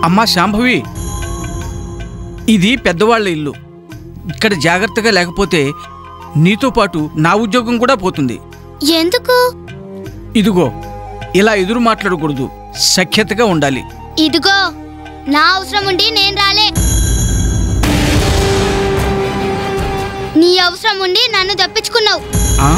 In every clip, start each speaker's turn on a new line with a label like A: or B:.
A: అమ్మా శాంభవి ఇది పెద్దవాళ్ళ ఇల్లు ఇక్కడ జాగ్రత్తగా లేకపోతే నీతో పాటు నా ఉద్యోగం కూడా పోతుంది
B: ఎందుకు
A: ఇదిగో ఇలా ఎదురు మాట్లాడకూడదు సఖ్యతగా ఉండాలి
B: ఇదిగో నా అవసరం ఉండి నేను రాలే నీ అవసరం ఉండి నన్ను తప్పించుకున్నావు
A: ఆ?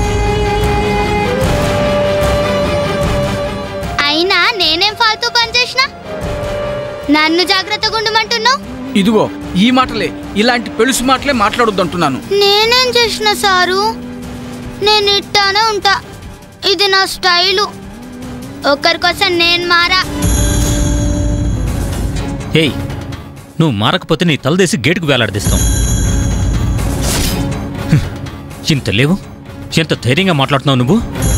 B: అయినా నేనేం ఫాల్తూ పని చేసినా నన్ను జాగ్రత్తగా ఉండమంటున్నావు
A: ఇదిగో ఈ మాటలే ఇలాంటి పెలుసు మాటలే మాట్లాడొద్దంటున్నాను
B: నేనేం చేసిన సారు నేను ఇట్టానే ఉంటా ఇది నా స్టైలు ఒకరి కోసం నేను మారా
C: ఏయ్ నువ్వు మారకపోతే నీ తలదేసి గేటుకు వేలాడదీస్తాం హ్మ్. ఇంత లేవు ఎంత ధైర్యంగా మాట్లాడుతున్నావు నువ్వు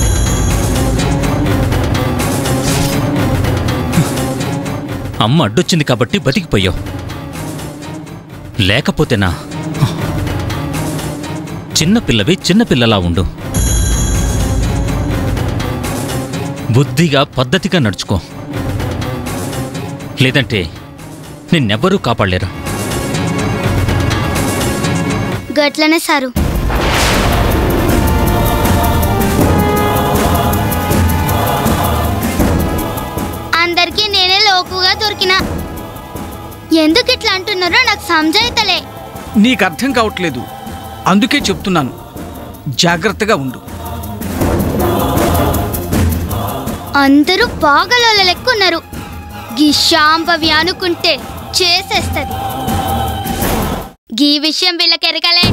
C: హ్మ్. అమ్మ అడ్డొచ్చింది కాబట్టి బతికిపోయావు లేకపోతేనా చిన్నపిల్లవి చిన్నపిల్లలా ఉండు బుద్ధిగా పద్ధతిగా నడుచుకో లేదంటే నిన్నెవ్వరూ కాపాడలేరు
B: గట్లనే సారు అందరికీ నేనే లోకుగా దొరికినా ఎందుకు ఇట్లా అంటున్నారో నాకు సంజాయితలే
A: నీకు అర్థం కావట్లేదు అందుకే చెప్తున్నాను జాగ్రత్తగా ఉండు
B: అందరూ పాగలోళ్ళ లెక్క ఉన్నారు గీ శాంభవి అనుకుంటే చేసేస్తది గీ విషయం వీళ్ళకెరగలే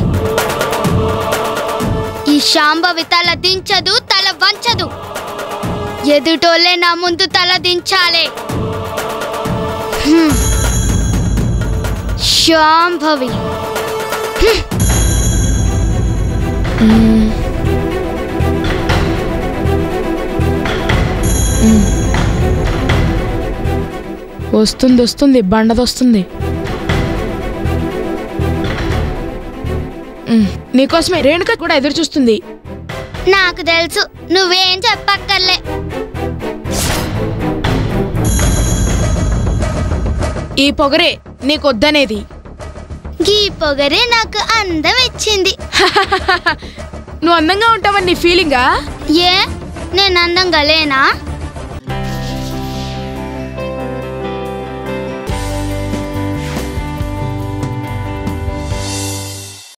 B: ఈ శాంభవి తల దించదు తల వంచదు ఎదుటోళ్ళే నా ముందు తల దించాలే హ్మ్. శాంభవి
D: వస్తుంది వస్తుంది బండదొస్తుంది ఉమ్, నీకోసమే రేణుక కూడా ఎదురు చూస్తుంది
B: నాకు తెలుసు నువ్వేం చెప్పక్కర్లే
D: ఈ పొగరే నీకొద్దనేది
B: గీ పొగరే నాకు అందం ఇచ్చింది
D: నువ్వు అందంగా ఉంటావని నీ ఫీలింగా
B: ఏ నేను అందంగా లేనా